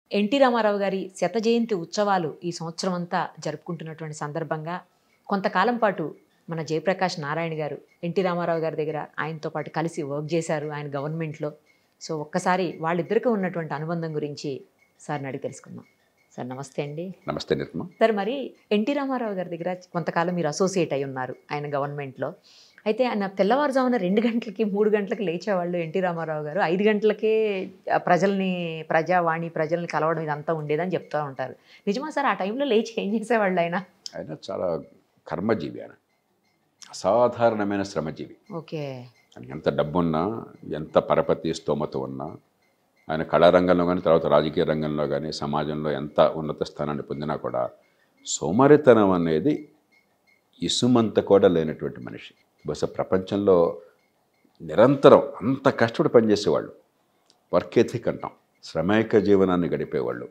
NT Rama Rao గారి శత జయంతి ఉత్సవాలు ఈ సంవత్సరం అంతా జరుపుకుంటున్నటువంటి సందర్భంగా కొంతకాలం పాటు మన జయప్రకాష్ నారాయణ గారు ఎన్టీ రామారావు గారి దగ్గర ఆయనతో పాటు కలిసి వర్క్ చేశారు ఆయన గవర్నమెంట్లో సో ఒక్కసారి వాళ్ళిద్దరికీ ఉన్నటువంటి అనుబంధం గురించి సార్ని అడిగి తెలుసుకుందాం సార్ నమస్తే అండి నమస్తే నిర్మ సార్ మరి ఎన్టీ రామారావు గారి దగ్గర కొంతకాలం మీరు అసోసియేట్ అయి ఉన్నారు ఆయన గవర్నమెంట్లో అయితే ఆయన తెల్లవారుజామున రెండు గంటలకి మూడు గంటలకి లేచేవాళ్ళు ఎన్టీ రామారావు గారు ఐదు గంటలకే ఆ, ప్రజల్ని ప్రజావాణి ప్రజల్ని కలవడం ఇదంతా ఉండేదని చెప్తూ ఉంటారు నిజమా సార్ ఆ టైంలో లేచి ఏం చేసేవాళ్ళు ఆయన ఆయన చాలా కర్మజీవి ఆయన అసాధారణమైన శ్రమజీవి ఓకే ఆయన ఎంత డబ్బున్నా ఎంత పరపతి స్తోమత ఉన్నా ఆయన కళారంగంలో కానీ తర్వాత రాజకీయ రంగంలో కానీ సమాజంలో ఎంత ఉన్నత స్థానాన్ని పొందినా కూడా సోమరితనం అనేది ఇసుమంత కూడా లేనటువంటి మనిషి బహుశా ప్రపంచంలో నిరంతరం అంత కష్టపడి పనిచేసేవాళ్ళు వర్క్ ఎథిక్ అంటాం శ్రమైక జీవనాన్ని గడిపేవాళ్ళు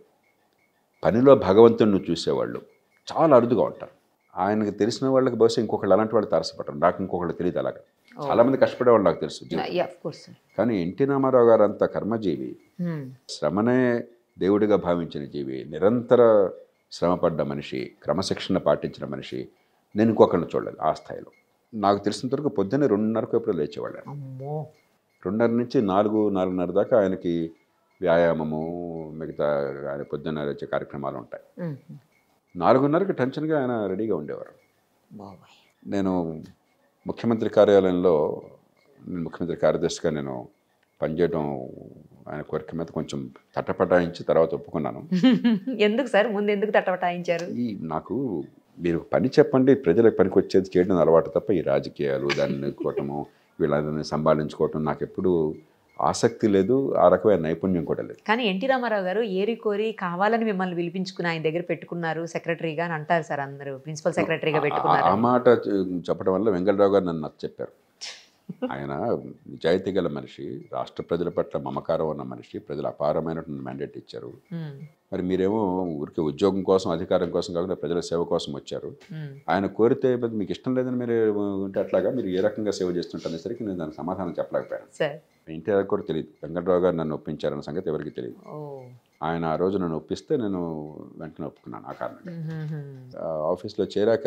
పనిలో భగవంతుడిని చూసేవాళ్ళు చాలా అరుదుగా ఉంటారు ఆయనకు తెలిసిన వాళ్ళకి బహుశా ఇంకొకళ్ళు అలాంటి వాళ్ళు తారసపడరు నాకు ఇంకొకళ్ళు తెలియదు అలాగా చాలామంది కష్టపడే వాళ్ళు నాకు తెలుసు జీవితంలో. ఆఫ్ కోర్స్ సార్ కానీ ఎన్టీ రామారావు గారు అంత కర్మజీవి శ్రమనే దేవుడిగా భావించిన జీవి నిరంతర శ్రమపడ్డ మనిషి క్రమశిక్షణ పాటించిన మనిషి నేను ఇంకొకరిని చూడలేదు ఆ స్థాయిలో నాకు తెలిసినంత వరకు పొద్దున్నే రెండున్నరకు ఎప్పుడు లేచేవాళ్ళు ఆయన. అమ్మో రెండున్నర నుంచి నాలుగు నాలుగున్నర దాకా ఆయనకి వ్యాయామము మిగతా ఆయన పొద్దున్న వచ్చే కార్యక్రమాలు ఉంటాయి ఉమ్. నాలుగున్నరకి టెన్షన్గా ఆయన రెడీగా ఉండేవారు బాబాయ్ నేను ముఖ్యమంత్రి కార్యాలయంలో నేను ముఖ్యమంత్రి కార్యదర్శిగా నేను పనిచేయడం ఆయన కోరిక మీద కొంచెం తటపటాయించి తర్వాత ఒప్పుకున్నాను ఎందుకు సార్ ముందు ఎందుకు తట్టబటాయించారు ఈ నాకు మీరు పని చెప్పండి ప్రజలకు పనికి వచ్చేది చేయడం అలవాటు తప్ప ఈ రాజకీయాలు దాన్ని కోవటము వీళ్ళని సంభాళించుకోవటం నాకు ఎప్పుడు ఆసక్తి లేదు ఆ రకమైన నైపుణ్యం కూడా లేదు కానీ ఎన్టీ రామారావు గారు ఏరి కోరి కావాలని మిమ్మల్ని పిలిపించుకుని ఆయన దగ్గర పెట్టుకున్నారు సెక్రటరీగా అని అంటారు సార్ అందరూ ప్రిన్సిపల్ సెక్రటరీగా ఆ- ఆ పెట్టుకున్నారు మాట చె- చెప్పడం వల్ల వెంకటరావు గారు నన్ను నచ్చ చెప్పారు ఆయన నిజాయితీ గల మనిషి రాష్ట్ర ప్రజల పట్ల మమకారం ఉన్న మనిషి ప్రజలు అపారమైనటువంటి మ్యాండేట్ ఇచ్చారు ఉమ్, మరి మీరేమో ఊరికి ఉద్యోగం కోసం అధికారం కోసం కాకుండా ప్రజల సేవ కోసం వచ్చారు ఉమ్, ఆయన కోరితే మరి మీకు ఇష్టం లేదని మీరు ఉంటే అట్లాగా మీరు ఏ రకంగా సేవ చేస్తుంటారనేసరికి నేను దానికి సమాధానం చెప్పలేకపోయాను సార్ ఎన్టీఆర్ కూడా తెలియదు వెంకటరావు గారు నన్ను ఒప్పించారన్న సంగతి ఎవరికి తెలియదు ఓ ఆయన ఆ రోజు నన్ను ఒప్పిస్తే నేను వెంటనే ఒప్పుకున్నాను ఆ కారణంగా ఉమ్, ఉమ్, ఉమ్. ఆ ఆఫీస్లో చేరాక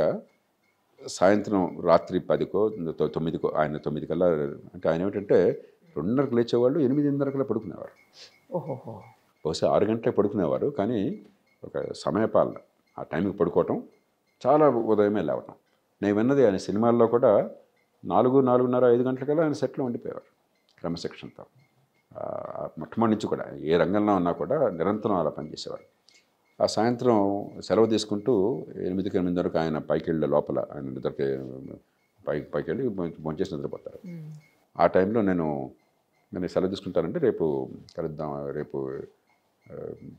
సాయంత్రం రాత్రి పదికో తొ- తొమ్మిదికో ఆయన తొమ్మిది కల్లా అంటే ఆయన ఏమిటంటే రెండున్నరకు లేచేవాళ్ళు ఎనిమిదిన్నరకల్లా పడుకునేవారు ఓహోహో బహుశా ఆరు గంటలే పడుకునేవారు కానీ ఒక సమయపాలన ఆ టైంకి పడుకోవటం చాలా ఉదయమే లేవటం నేను విన్నది ఆయన సినిమాల్లో కూడా నాలుగు నాలుగున్నర ఐదు గంటలకల్లా ఆయన సెట్లో ఉండిపోయేవారు క్రమశిక్షణతో ఆ, మొట్టమొదటి నుంచి కూడా ఏ రంగంలో ఉన్నా కూడా నిరంతరం అలా పనిచేసేవారు ఆ సాయంత్రం సెలవు తీసుకుంటూ ఎనిమిదికి ఎనిమిది వరకు ఆయన పైకి వెళ్ళే లోపల ఆయన నిద్రకి పైకి పైకి వెళ్ళి భోంచేసి నిద్రపోతారు ఉమ్, ఆ టైంలో నేను నేను సెలవు తీసుకుంటానంటే రేపు కలుద్దాం రేపు ఆ,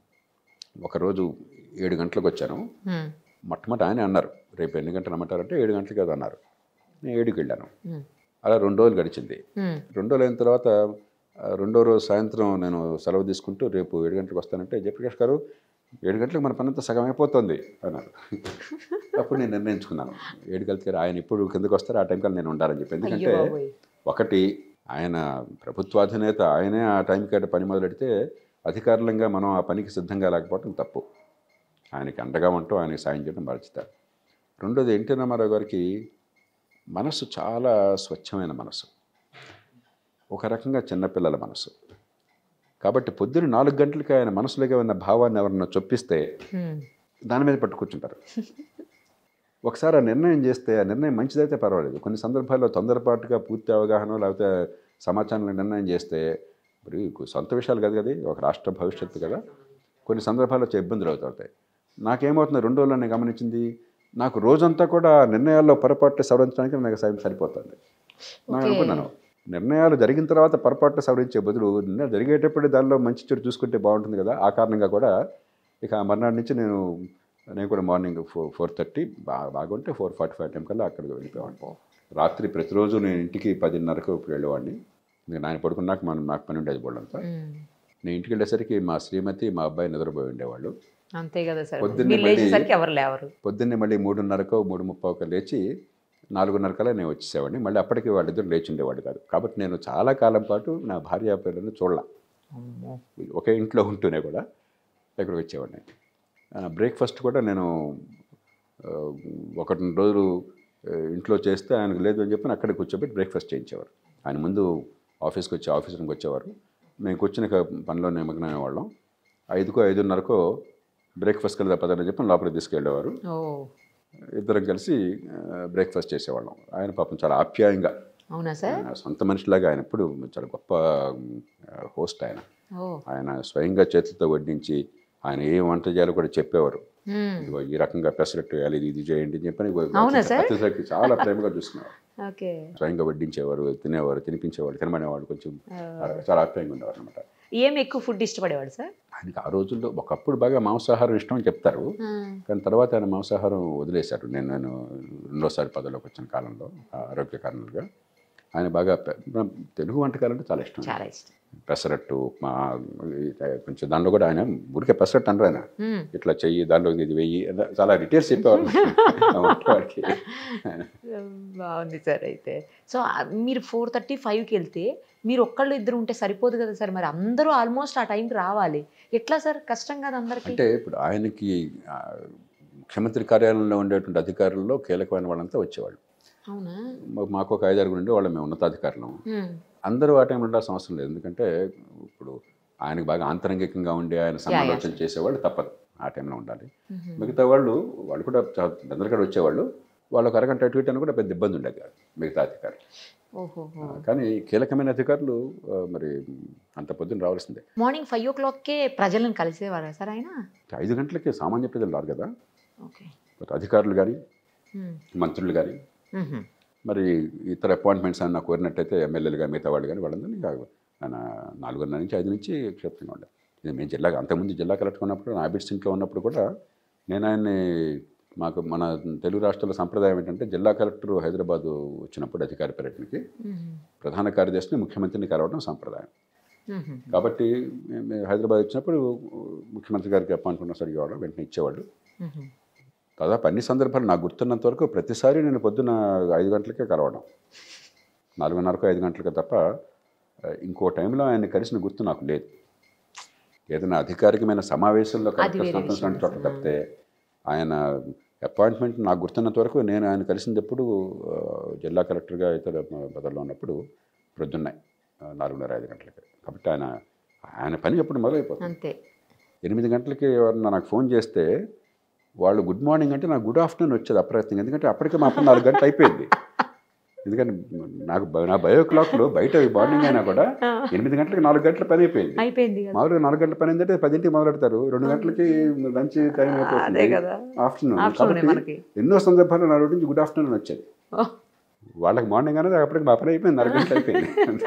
ఒకరోజు ఏడు గంటలకు వచ్చాను ఉమ్, మొట్టమొదటి ఆయన అన్నారు రేపు ఎన్ని గంటలు రమ్మంటారంటే ఏడు గంటలకు కదా అన్నారు నేను ఏడుకి వెళ్ళాను ఉమ్, అలా రెండు రోజులు గడిచింది ఉమ్, రెండు రోజులు అయిన తర్వాత ఆ, రెండో రోజు సాయంత్రం నేను సెలవు తీసుకుంటూ రేపు ఏడు గంటలకు వస్తానంటే జయప్రకాష్ గారు ఏడు గంటలకు మన పనంతా సగం అయిపోతుంది అన్నారు అప్పుడు నేను నిర్ణయించుకున్నాను ఏడు గంటలకి ఆయన ఇప్పుడు కిందకు వస్తారు ఆ టైం కల్లా నేను ఉండాలని చెప్పి అయ్యో ఎందుకంటే బాబోయ్ ఒకటి ఆయన ప్రభుత్వాధినేత ఆయనే ఆ టైంకి అటు పని మొదలెడితే అధికారులంగా మనం ఆ పనికి సిద్ధంగా లేకపోవడం తప్పు ఆయనకి అండగా ఉంటూ ఆయనకి సాయం చేయడం బాధ్యత రెండోది ఎన్టీ రామారావు గారికి మనసు చాలా స్వచ్ఛమైన మనసు ఒక రకంగా చిన్నపిల్లల మనసు కాబట్టి పొద్దున్న నాలుగు గంటలకి ఆయన మనసులోకి ఉన్న భావాన్ని ఎవరన్నా చొప్పిస్తే ఉమ్, దాని మీద పట్టు కూర్చుంటారు ఒకసారి ఆ నిర్ణయం చేస్తే ఆ నిర్ణయం మంచిదైతే పర్వాలేదు కొన్ని సందర్భాల్లో తొందరపాటుగా పూర్తి అవగాహన లేకపోతే సమాచారం నిర్ణయం చేస్తే మరి సొంత విషయాలు కదా కదా ఒక రాష్ట్ర భవిష్యత్తు కదా కొన్ని సందర్భాల్లో వచ్చే ఇబ్బందులు అవుతాయి నాకేమవుతుంది రెండు రోజుల్లో నేను గమనించింది నాకు రోజంతా కూడా ఆ నిర్ణయాల్లో పొరపాటు సవరించడానికి నాకు సరి సరిపోతుంది నేను Okay. అనుకున్నాను నిర్ణయాలు జరిగిన తర్వాత పొరపాటు సవరించే బదులు నిర్ణయాలు జరిగేటప్పుడు దానిలో మంచి చెడు చూసుకుంటే బాగుంటుంది కదా ఆ కారణంగా కూడా ఇక ఆ మర్నాడు నుంచి నేను నేను కూడా మార్నింగ్ ఫోర్ ఫోర్ థర్టీ బాగా బాగుంటే ఫోర్ ఫార్టీ ఫైవ్ టైం కల్లా అక్కడికి వెళ్ళిపోయాను రాత్రి ప్రతిరోజు నేను ఇంటికి పదిన్నరకు ఇప్పుడు వెళ్ళేవాడిని నేను ఆయన పడుకున్నాక మనం నాకు పని ఉండేది బోళ్ళంతా ఉమ్. నేను ఇంటికి వెళ్ళేసరికి మా శ్రీమతి మా అబ్బాయి నిద్రపోయి ఉండేవాళ్ళు అంతే కదా సార్ పొద్దున్నే మీరు మళ్ళీ- లేచేసరికి ఎవరు లేవరు పొద్దున్నే మళ్ళీ మూడున్నరకో మూడు ముప్పావుకో లేచి నాలుగున్నరకల్లా నేను వచ్చేసేవాడిని మళ్ళీ అప్పటికి వాళ్ళిద్దరు లేచి ఉండేవాడు కాదు కాబట్టి నేను చాలా కాలం పాటు నా భార్య పిల్లలను చూడాల అమ్మో ఒకే ఇంట్లో ఉంటూనే కూడా ఇక్కడికి వచ్చేవాడిని బ్రేక్ఫాస్ట్ కూడా నేను ఆ, ఒకటి రెండు రోజులు ఆ, ఇంట్లో చేస్తే ఆయనకు లేదు అని చెప్పి అక్కడికి కూర్చోబెట్టి బ్రేక్ఫాస్ట్ చేయించేవారు ఆయన ముందు ఆఫీస్కి వచ్చి ఆఫీస్ రూమ్కి వచ్చేవారు మేము కూర్చుని ఇక పనిలో నిమగ్నమైన వాళ్ళం ఐదుకో ఐదున్నరకో బ్రేక్ఫాస్ట్ కలిసి పదని చెప్పి లోపలికి తీసుకెళ్ళేవారు ఓ ఇద్దరం కలిసి బ్రేక్ఫాస్ట్ చేసేవాళ్ళం ఆయన పాపం చాలా ఆప్యాయంగా అవునా సార్ ఆయన సొంత మనిషిలాగా ఆయన ఎప్పుడు చాలా గొప్ప హోస్ట్ ఆయన ఓ ఆయన స్వయంగా చేతులతో వడ్డించి ఆయన ఏ వంట చేయాలో కూడా చెప్పేవారు మ్మ్. ఇదిగో ఈ రకంగా పెసరట్టు వేయాలి ఇది ఇది చేయండి అని చెప్పని అవునా సార్? అతిథులకి చాలా ప్రేమగా చూస్తున్నారు ఓకే స్వయంగా వడ్డించేవారు తినేవారు తినిపించేవారు తినమనేవాడు కొంచెం చాలా ఆప్యాయంగా ఉండేవారు అనమాట ఏం ఎక్కువ ఫుడ్ ఇష్టపడేవాడు సార్ ఆయనకి ఆ రోజుల్లో ఒకప్పుడు బాగా మాంసాహారం ఇష్టం అని చెప్తారు కానీ తర్వాత ఆయన మాంసాహారం వదిలేశారు నేను నేను రెండోసారి పదవిలోకి వచ్చిన కాలంలో ఆరోగ్య కారణాలుగా ఆయన బాగా పె- తెలుగు వంటకాలంటే చాలా ఇష్టం చాలా ఇష్టం పెసరట్టు ఉప్మా ఈ కొంచెం దానిలో కూడా ఆయన ఊరికే పెసరట్టు అనరు ఆయన మ్మ్. ఇట్లా చెయ్యి దానిలో ఇది వెయ్యి అలా చాలా డీటెయిల్స్ చెప్పేవారు ఆ వంటవాడికి బాగుంది సార్ అయితే సో ఆ, మీరు ఫోర్ థర్టీ ఫైవ్కి వెళ్తే మీరు ఒక్కళ్ళు ఇద్దరు ఉంటే సరిపోదు కదా సార్ మరి అందరూ ఆల్మోస్ట్ ఆ టైంకి రావాలి ఎట్లా సార్ కష్టం కదా అందరికి అంటే ఇప్పుడు ఆయనకి ఆ, ముఖ్యమంత్రి కార్యాలయంలో ఉండేటువంటి అధికారుల్లో కీలకమైన వాళ్ళంతా వచ్చేవాళ్ళు అవునా మా- మాకు ఒక ఐదారుగురు ఉండే వాళ్ళు మేము ఉన్నతాధికారులం మ్మ్. అందరూ ఆ టైంలో ఉండాల్సిన అవసరం లేదు ఎందుకంటే ఇప్పుడు ఆయనకు బాగా ఆంతరంగికంగా ఉండి ఆయన సమాలోచన చేసేవాళ్ళు తప్పదు ఆ టైంలో ఉండాలి మ్మ్. మిగతా వాళ్ళు వాళ్ళు కూడా చాలా దగ్గర వచ్చేవాళ్ళు వాళ్ళకు అరగంట అటు ఇటు అని కూడా పెద్ద ఇబ్బంది ఉండేది కాదు మిగతా అధికారులు ఓహోహో కానీ కీలకమైన అధికారులు ఆ, మరి అంత పొద్దున్న రావాల్సిందే మార్నింగ్ ఫైవ్ ఓ క్లాక్కే ప్రజలను కలిసేవారా సార్ ఆయన ఐదు గంటలకి సామాన్య ప్రజలు రారు కదా ఓకే మరి అధికారులు కానీ మ్మ్. మంత్రులు కానీ మ్మ్. మరి ఇతర అపాయింట్మెంట్స్ అన్న కోరినట్టయితే ఎమ్మెల్యేలుగా మిగతా వాళ్ళు కానీ వాళ్ళందరినీ ఇంకా ఆయన నాలుగున్నర నుంచి ఐదు నుంచి క్షేత్రంగా ఉండాలి ఇది మేము జిల్లా అంతకుముందు జిల్లా కలెక్టర్ ఉన్నప్పుడు నా బిడ్స్ ఇంట్లో ఉన్నప్పుడు కూడా నేను ఆయన్ని మాకు మన తెలుగు రాష్ట్రాల సంప్రదాయం ఏంటంటే జిల్లా కలెక్టర్ హైదరాబాద్ వచ్చినప్పుడు అధికార పర్యటనకి మ్మ్. ప్రధాన కార్యదర్శిని ముఖ్యమంత్రిని కలవడం సంప్రదాయం మ్మ్. కాబట్టి మేము హైదరాబాద్ వచ్చినప్పుడు ముఖ్యమంత్రి గారికి అపాయింట్మెంట్స్ అడిగేవాడు వెంటనే ఇచ్చేవాడు మ్మ్. దాదాపు అన్ని సందర్భాలు నాకు గుర్తున్నంత వరకు ప్రతిసారి నేను పొద్దున్న ఐదు గంటలకే కలవడం నాలుగున్నరకు ఐదు గంటలకే తప్ప ఆ, ఇంకో టైంలో ఆయన కలిసిన గుర్తు నాకు లేదు ఏదైనా అధికారికమైన సమావేశంలో అది కలెక్టర్ వేరే కాన్ఫరెన్స్ లాంటి విషయం. చోట తప్పితే ఆయన అపాయింట్మెంట్ నాకు గుర్తున్నంత వరకు నేను ఆయన కలిసినప్పుడు ఆ, జిల్లా కలెక్టర్గా ఇతర పదవిలో ఉన్నప్పుడు ప్రొద్దున్నాయి ఆ, నాలుగున్నర ఐదు గంటలకి కాబట్టి ఆయన ఆయన పని ఎప్పుడు మొదలైపోతుంది అంతే ఎనిమిది గంటలకి ఎవరన్నా నాకు ఫోన్ చేస్తే వాళ్ళు గుడ్ మార్నింగ్ అంటే నాకు గుడ్ ఆఫ్టర్నూన్ వచ్చేది అప్రయత్నం ఎందుకంటే అప్పటికే మా పని నాలుగు గంటలు అయిపోయింది ఎందుకంటే నాకు బ- నా బయో క్లాక్లో బయట మార్నింగ్ అయినా కూడా ఎనిమిది గంటలకి నాలుగు గంటల పని అయిపోయింది అయిపోయింది కదా మామూలుగా నాలుగు గంటల పని ఏంటంటే పదింటికి మొదలెడతారు రెండు గంటలకి లంచ్ టైం అదే అయిపోతుంది కదా ఆఫ్టర్నూన్ ఆప్షన్ కాబట్టి మనకి ఎన్నో సందర్భాల్లో నా రోజు నుంచి గుడ్ ఆఫ్టర్నూన్ వచ్చేది ఓ, వాళ్ళకి మార్నింగ్ అనేది అప్పటికి మా పని అయిపోయింది నాలుగు గంటలు అయిపోయింది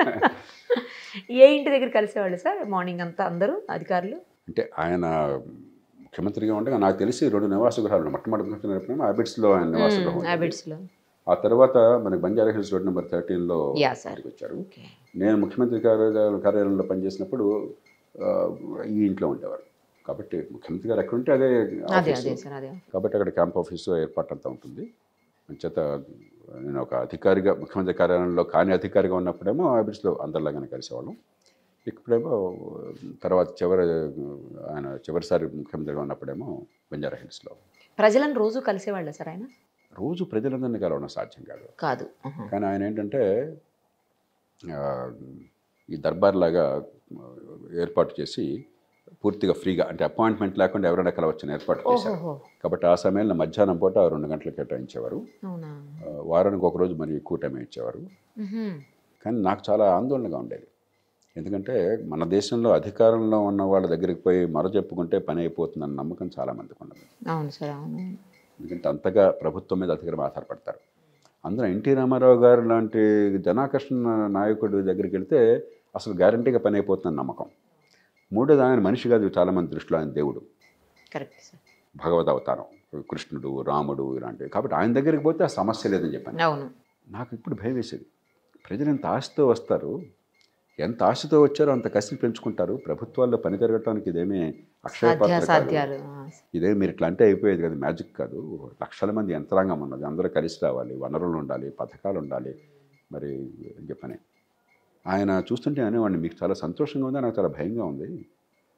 ఏ ఇంటి దగ్గర కలిసేవాళ్ళు సార్ మార్నింగ్ అంతా అందరూ అధికారులు అంటే ఆయన ముఖ్యమంత్రిగా ఉండగా నాకు తెలిసి రెండు నివాస గృహాలు మొట్టమొదటి ముఖ్యమంత్రి అయినప్పుడు హ్యాబిట్స్లో ఆయన నివాస గృహం ఉండేది. హ్యాబిట్స్ లో ఆ తర్వాత మనకి బంజారా హిల్స్ రోడ్ నెంబర్ థర్టీన్లో యా సార్ వచ్చారు ఓకే నేను ముఖ్యమంత్రి కార్యాలయ కార్యాలయంలో పనిచేసినప్పుడు ఆ, ఈ ఇంట్లో ఉండేవారు కాబట్టి ముఖ్యమంత్రి గారు ఎక్కడ ఉంటే అదే అదే ఆఫీసు. అదే సార్ అదే కాబట్టి అక్కడ క్యాంప్ ఆఫీసు ఏర్పాటు అంతా ఉంటుంది చేత నేను ఒక అధికారిగా ముఖ్యమంత్రి కార్యాలయంలో కాని అధికారిగా ఉన్నప్పుడేమో ఆఫీస్లో అందరిలాగానే కలిసేవాళ్ళం ఇప్పుడేమో తర్వాత చివరి ఆయన చివరిసారి ముఖ్యమంత్రిగా ఉన్నప్పుడేమో బంజారా హిల్స్లో ప్రజలను రోజు కలిసేవాళ్ళ సార్ ఆయన రోజు ప్రజలందరినీ కలవడం సాధ్యం కాదు కాదు ఆహా. కానీ ఆయన ఏంటంటే ఆ, ఈ దర్బార్ లాగా ఆ, ఏర్పాటు చేసి పూర్తిగా ఫ్రీగా అంటే అపాయింట్మెంట్ లేకుండా ఎవరైనా కలవచ్చని ఏర్పాటు చేశారు ఓహోహో కాబట్టి ఆ సమయంలో మధ్యాహ్నం పూట రెండు గంటలు కేటాయించేవారు అవునా ఆ, వారానికి ఒక రోజు మరి ఎక్కువ టైం ఇచ్చేవారు మ్హూ. కానీ నాకు చాలా ఆందోళనగా ఉండేది ఎందుకంటే మన దేశంలో అధికారంలో ఉన్న వాళ్ళ దగ్గరికి పోయి మొర చెప్పుకుంటే పని అయిపోతుందన్న నమ్మకం చాలామందికి ఉన్నది అవును సార్ అవును ఎందుకంటే అంతగా ప్రభుత్వం మీద అధికారం ఆధారపడతారు అందులో ఎన్టీ రామారావు గారు లాంటి జనాకర్షణ నాయకుడి దగ్గరికి వెళ్తే అసలు గ్యారంటీగా పని అయిపోతుందని నమ్మకం మూడోది ఆయన మనిషి కాదు చాలామంది దృష్టిలో ఆయన దేవుడు కరెక్ట్ సార్ భగవద్ అవతారం కృష్ణుడు రాముడు ఇలాంటివి కాబట్టి ఆయన దగ్గరికి పోతే ఆ సమస్య లేదని చెప్పాను అవును నాకు ఇప్పుడు భయం వేసేది ప్రజలు ఎంత ఆశతో వస్తారు ఎంత ఆశతో వచ్చారో అంత కసిని పెంచుకుంటారు ప్రభుత్వాల్లో పని జరగటానికి ఇదేమీ అక్షయ సాధ్య పాత్ర కాదు సాధ్యాలు ఆ, ఇదే మీరు ఇట్లా అంటే అయిపోయేది కదా మ్యాజిక్ కాదు లక్షల మంది యంత్రాంగం ఉన్నది అందరూ కలిసి రావాలి వనరులు ఉండాలి పథకాలు ఉండాలి మరి అని చెప్పని ఆయన చూస్తుంటే అనేవాడిని మీకు చాలా సంతోషంగా ఉంది నాకు చాలా భయంగా ఉంది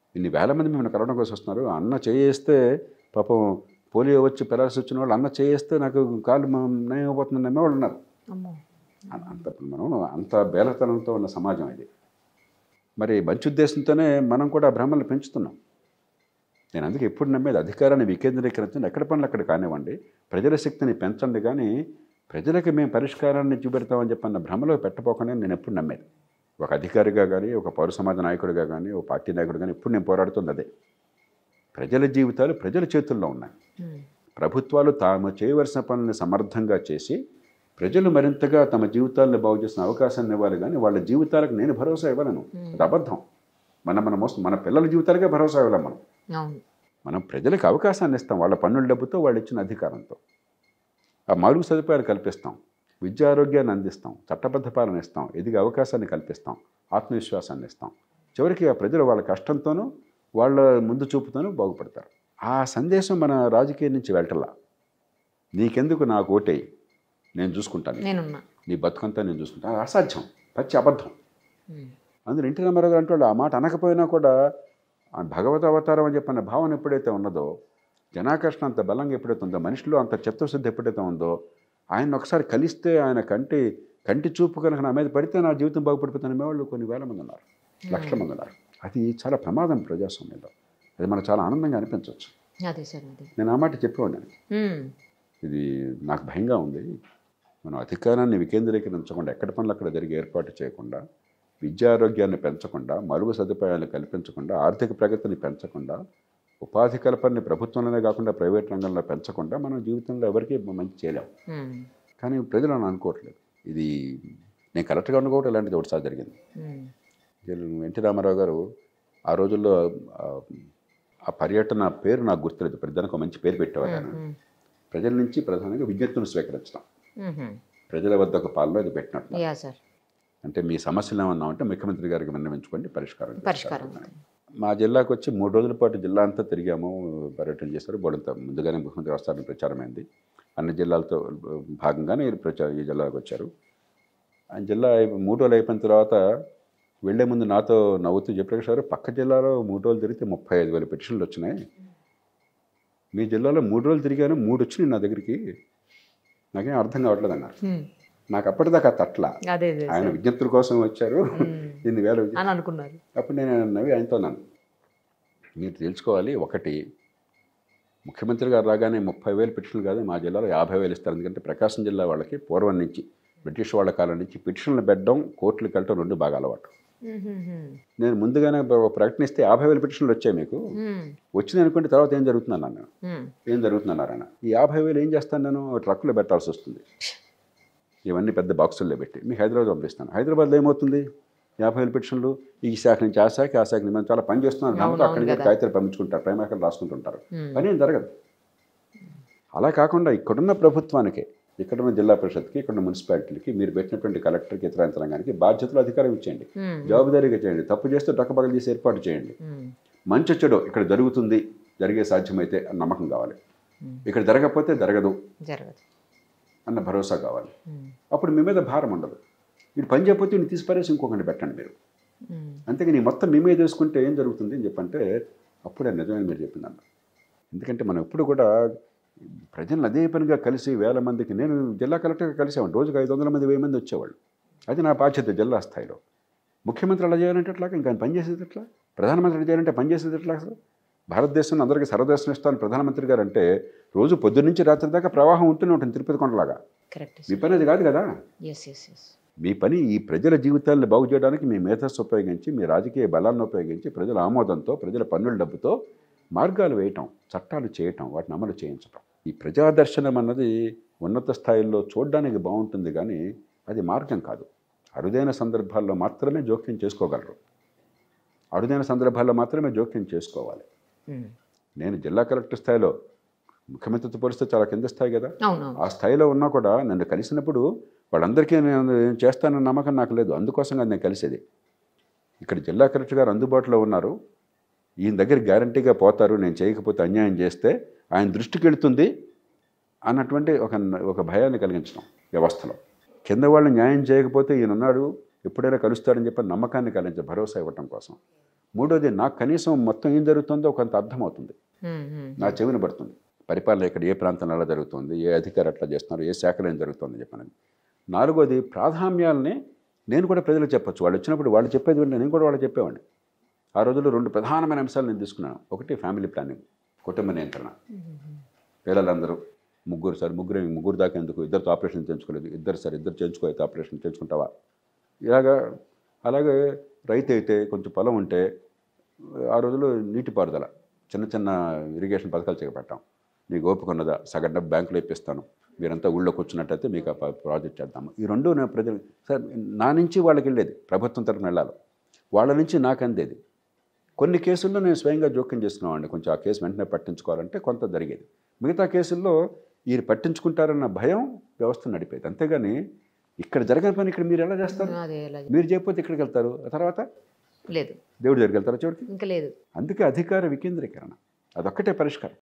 ఇన్ని వేల మంది మిమ్మల్ని కలవడం కోసం వస్తున్నారు అన్న చేయేస్తే పాపం పోలియో వచ్చి పెరాల్సి వచ్చిన వాళ్ళు అన్న చేయేస్తే నాకు కాలు నయమైపోతుంది నమ్మేవాళ్ళు ఉన్నారు అమ్మో అ- అంత మనం అంత బేలతనంతో ఉన్న సమాజం ఇది మరి మంచి ఉద్దేశంతోనే మనం కూడా భ్రమలు పెంచుతున్నాం నేను అందుకే ఎప్పుడు నమ్మేది అధికారాన్ని వికేంద్రీకరించండి ఎక్కడ పనులు అక్కడ కానివ్వండి ప్రజల శక్తిని పెంచండి కానీ ప్రజలకి మేము పరిష్కారాన్ని చూపెడతామని చెప్పన్న భ్రమలో పెట్టపోకుండా నేను ఎప్పుడు నమ్మేది ఒక అధికారిగా కానీ ఒక పౌర సమాజ నాయకుడిగా కానీ ఒక పార్టీ నాయకుడు కానీ ఎప్పుడు నేను పోరాడుతుంది అదే ప్రజల జీవితాలు ప్రజల చేతుల్లో ఉన్నాయి ఉమ్. ప్రభుత్వాలు తాము చేయవలసిన పనులను సమర్థంగా చేసి ప్రజలు మరింతగా తమ జీవితాలను బాగు చేసిన అవకాశాన్ని ఇవ్వాలి కానీ వాళ్ళ జీవితాలకు నేను భరోసా ఇవ్వలేను అది అబద్ధం మన మన మోసం మన పిల్లల జీవితాలకే భరోసా ఇవ్వలేం మనం అవును మనం ప్రజలకు అవకాశాన్ని ఇస్తాం వాళ్ళ పన్నుల డబ్బుతో వాళ్ళు ఇచ్చిన అధికారంతో ఆ మరుగు సదుపాయాలు కల్పిస్తాం విద్యా ఆరోగ్యాన్ని అందిస్తాం చట్టబద్ధ పాలన ఇస్తాం ఎదిగే అవకాశాన్ని కల్పిస్తాం ఆత్మవిశ్వాసాన్ని ఇస్తాం చివరికి ఆ ప్రజలు వాళ్ళ కష్టంతోనూ వాళ్ళ ముందు చూపుతోనూ బాగుపడతారు ఆ సందేశం మన రాజకీయం నుంచి వెళ్ళటలా నీకెందుకు నాకు ఓటేయి నేను చూసుకుంటాను నేనున్నా నీ బతుకంతా నేను చూసుకుంటాను అది అసాధ్యం పచ్చి అబద్ధం ఉమ్. అందులో ఎన్టీ రామారావు గారు అంటే ఆ మాట అనకపోయినా కూడా ఆ భగవత అవతారం అని చెప్పిన భావన ఎప్పుడైతే ఉన్నదో జనాకర్షణ అంత బలంగా ఎప్పుడైతే ఉందో మనిషిలో అంత చిత్తశుద్ధి ఎప్పుడైతే ఉందో ఆయన ఒకసారి కలిస్తే ఆయన కంటి కంటి చూపు కనుక నా మీద పడితే నా జీవితం బాగుపడిపోతున్న వాళ్ళు కొన్ని వేల మంది ఉన్నారు లక్షల మంది ఉన్నారు అది చాలా ప్రమాదం ప్రజాస్వామ్యంలో అది మనకు చాలా ఆనందంగా అనిపించవచ్చు అదే సార్ అదే నేను ఆ మాట చెప్పేవాడిని ఉమ్. ఇది నాకు భయంగా ఉంది మనం అధికారాన్ని వికేంద్రీకరించకుండా ఎక్కడ పనులు అక్కడ జరిగి ఏర్పాటు చేయకుండా విద్యారోగ్యాన్ని పెంచకుండా మరుగు సదుపాయాలు కల్పించకుండా ఆర్థిక ప్రగతిని పెంచకుండా ఉపాధి కల్పనని ప్రభుత్వంలోనే కాకుండా ప్రైవేట్ రంగంలో పెంచకుండా మనం జీవితంలో ఎవరికీ మంచి చేయలేం ఉమ్. కానీ ప్రజలు అని అనుకోవట్లేదు ఇది నేను కరెక్ట్గా అనుకోవటం ఇలాంటిది ఒకటిసారి జరిగింది ఉమ్. వీళ్ళు ఎన్టీ రామారావు గారు ఆ రోజుల్లో ఆ, ఆ పర్యటన పేరు నాకు గుర్తులేదు ప్రజలకు ఒక మంచి పేరు పెట్టేవారు ఆయన ఉమ్. ప్రజల నుంచి ప్రధానంగా విజ్ఞప్తిని స్వీకరించడం ఉమ్. ప్రజల వద్ద ఒక పాలన ఇది పెట్టినట్లు యా సార్ అంటే మీ సమస్యలు ఏమన్నా ఉంటే ముఖ్యమంత్రి గారికి విన్నవించుకోండి పరిష్కారం చేస్తారు. పరిష్కారం మా జిల్లాకు వచ్చి మూడు రోజుల పాటు జిల్లా అంతా తిరిగాము పర్యటన చేశారు బోడంత ముందుగానే ముఖ్యమంత్రి వస్తారని ప్రచారమైంది అన్ని జిల్లాలతో భాగంగానే ఈ ప్రచారం ఈ జిల్లాకు వచ్చారు ఆ జిల్లా అయిపో- మూడు రోజులు అయిపోయిన తర్వాత వెళ్ళే ముందు నాతో నవ్వుతూ జయప్రకాష్ గారు పక్క జిల్లాలో మూడు రోజులు తిరిగితే ముప్పై ఐదు వేల పెటిషన్లు వచ్చినాయి మీ జిల్లాలో మూడు రోజులు తిరిగాను మూడు వచ్చినాయి నా దగ్గరికి నాకేం అర్థం కావట్లేదు అన్నారు ఉమ్. నాకు అప్పటిదాకా తట్ల అదే అదే ఆయన విజ్ఞప్తుల కోసం వచ్చారు ఉమ్. ఇన్ని వేల విజ్ఞప్తులు అని అనుకున్నారు అప్పుడు నేను నవ్వి ఆయనతో అన్నాను మీరు తెలుసుకోవాలి ఒకటి ముఖ్యమంత్రి గారు రాగానే ముప్పై వేలు పిటిషన్లు కాదు మా జిల్లాలో యాభై వేలు ఇస్తారు ఎందుకంటే ప్రకాశం జిల్లా వాళ్ళకి పూర్వం నుంచి బ్రిటిష్ వాళ్ళ కాలం నుంచి పిటిషన్లు పెట్టడం కోర్టులకు వెళ్ళటం రెండు బాగా అలవాటు ఉమ్. నేను ముందుగానే ఒక ప్రకటన ఇస్తే యాభై వేల పిటిషన్లు వచ్చాయి మీకు ఉమ్. వచ్చింది అనుకుంటే తర్వాత ఏం జరుగుతుందన్నాను నేను ఉమ్. ఏం జరుగుతుందన్నారు ఆయన ఈ యాభై వేలు ఏం చేస్తాను నేను ట్రక్కులో పెట్టాల్సి వస్తుంది ఇవన్నీ పెద్ద బాక్సుల్లో పెట్టి మీ హైదరాబాద్ పంపిస్తాను హైదరాబాద్లో ఏమవుతుంది యాభై వేలు పిటిషన్లు ఈ శాఖ నుంచి ఆ శాఖ ఆ శాఖ నుంచి మనం చాలా పని చేస్తున్నాం నమ్మకం అవునవును అక్కడి నుంచి కదా. కాగితాలు పంపించుకుంటారు ప్రేమాకలు రాసుకుంటుంటారు ఉమ్. పని ఏం జరగదు అలా కాకుండా ఇక్కడున్న ప్రభుత్వానికి ఇక్కడున్న జిల్లా పరిషత్కి ఇక్కడున్న మున్సిపాలిటీలకి మీరు పెట్టినటువంటి కలెక్టర్కి ఇతర యంత్రాంగానికి బాధ్యతలు అధికారం ఇచ్చేయండి ఉమ్. జవాబుదారీగా చేయండి తప్పు చేస్తే డక్కబగలు చేసి ఏర్పాటు చేయండి ఉమ్. మంచి చెడు ఇక్కడ జరుగుతుంది జరిగే సాధ్యమైతే అన్న నమ్మకం కావాలి ఉమ్. ఇక్కడ జరగకపోతే జరగదు జరగదు అన్న భరోసా కావాలి ఉమ్. అప్పుడు మీ మీద భారం ఉండదు వీడు పని చేయకపోతే వీడిని తీసిపారేసి ఇంకొకటి పెట్టండి మీరు ఉమ్. అంతేగాని మొత్తం మీ మీద వేసుకుంటే ఏం జరుగుతుంది అని చెప్పంటే అప్పుడే నిజమైన మీరు చెప్పిందన్న ఎందుకంటే మనం ఎప్పుడు కూడా ప్రజలను అదే పనిగా కలిసి వేల మందికి నేను జిల్లా కలెక్టర్గా కలిసేవాడిని రోజుకి ఐదు వందల మంది వెయ్యి మంది వచ్చేవాళ్ళు అది నా బాధ్యత జిల్లా స్థాయిలో ముఖ్యమంత్రి అలా చేయాలంటే ఎట్లా ఇంకా ఆయన పని చేసేది ఎట్లా ప్రధానమంత్రి అలా చేయాలంటే పని చేసేది ఎట్లా అసలు భారతదేశంలో అందరికీ సర్వదర్శనం ఇస్తాను ప్రధానమంత్రి గారు అంటే రోజు పొద్దున్న నుంచి రాత్రి దాకా ప్రవాహం ఉంటూనే ఉంటుంది తిరుపతి కొండలాగా కరెక్ట్ మీ పని అది కాదు కదా ఎస్ ఎస్ ఎస్ మీ పని ఈ ప్రజల జీవితాలను బాగు చేయడానికి మీ మేధస్సు ఉపయోగించి మీ రాజకీయ బలాన్ని ఉపయోగించి ప్రజల ఆమోదంతో ప్రజల పన్నుల డబ్బుతో మార్గాలు వేయటం చట్టాలు చేయటం వాటిని అమలు చేయించటం ఈ ప్రజాదర్శనం అన్నది ఉన్నత స్థాయిల్లో చూడడానికి బాగుంటుంది కానీ అది మార్గం కాదు అరుదైన సందర్భాల్లో మాత్రమే జోక్యం చేసుకోగలరు అరుదైన సందర్భాల్లో మాత్రమే జోక్యం చేసుకోవాలి నేను జిల్లా కలెక్టర్ స్థాయిలో ముఖ్యమంత్రితో పోలిస్తే చాలా కింద స్థాయి కదా అవునవును ఆ స్థాయిలో ఉన్నా కూడా నన్ను కలిసినప్పుడు వాళ్ళందరికీ నేను చేస్తానన్న నమ్మకం నాకు లేదు అందుకోసం కాదు నేను కలిసేది ఇక్కడ జిల్లా కలెక్టర్ గారు అందుబాటులో ఉన్నారు ఈయన దగ్గర గ్యారంటీగా పోతారు నేను చేయకపోతే అన్యాయం చేస్తే ఆయన దృష్టికి వెళుతుంది అన్నటువంటి ఒక ఒక భయాన్ని కలిగించడం వ్యవస్థలో కింద వాళ్ళు న్యాయం చేయకపోతే ఈయన ఉన్నాడు ఎప్పుడైనా కలుస్తాడని చెప్పి నమ్మకాన్ని కలిగించే భరోసా ఇవ్వటం కోసం మూడోది నాకు కనీసం మొత్తం ఏం జరుగుతుందో కొంత అర్థమవుతుంది ఉమ్, ఉమ్. నా చెవిని పడుతుంది పరిపాలన ఇక్కడ ఏ ప్రాంతంలో ఎలా జరుగుతుంది ఏ అధికారి అట్లా చేస్తున్నారు ఏ శాఖలో ఏం జరుగుతుంది చెప్పనని నాలుగోది ప్రాధాన్యాలని నేను కూడా ప్రజలకు చెప్పొచ్చు వాళ్ళు వచ్చినప్పుడు వాళ్ళు చెప్పేది వింటే నేను కూడా వాళ్ళు చెప్పేవాడిని ఆ రోజుల్లో రెండు ప్రధానమైన అంశాలు నేను తీసుకున్నాను ఒకటి ఫ్యామిలీ ప్లానింగ్ కుటుంబ నియంత్రణ పిల్లలందరూ ముగ్గురు సార్ ముగ్గురు ముగ్గురు దాకా ఎందుకు ఇద్దరితో ఆపరేషన్ చేయించుకోలేదు ఇద్దరు సార్ ఇద్దరు చేయించుకోలేదు ఆపరేషన్ చేయించుకుంటావా ఇలాగా అలాగే రైతు అయితే కొంచెం పొలం ఉంటే ఆ రోజుల్లో నీటిపారుదల చిన్న చిన్న ఇరిగేషన్ పథకాలు చేపట్టాం మీకు ఓపిక ఉన్నదా సగం డబ్బు బ్యాంకులో ఇప్పిస్తాను మీరంతా ఊళ్ళో కూర్చున్నట్టయితే మీకు ఆ ప- ప్రాజెక్ట్ చేద్దాము ఈ రెండు నేను ప్రజలు సార్ నా నుంచి వాళ్ళకి వెళ్ళేది ప్రభుత్వం తరఫున వెళ్ళాలి వాళ్ళ నుంచి నాకు అందేది కొన్ని కేసుల్లో నేను స్వయంగా జోక్యం చేసుకున్నామండి కొంచెం ఆ కేసు వెంటనే పట్టించుకోవాలంటే కొంత జరిగేది మిగతా కేసుల్లో వీరు పట్టించుకుంటారన్న భయం వ్యవస్థ నడిపేది అంతేగాని ఇక్కడ జరగని పని ఇక్కడ మీరు ఎలా చేస్తారు అదే ఎలా మీరు చేయకపోతే ఇక్కడికి వెళ్తారు ఆ తర్వాత లేదు దేవుడి దగ్గరికి వెళ్తారా చివరికి ఇంకా లేదు అందుకే అధికార వికేంద్రీకరణ అదొక్కటే పరిష్కారం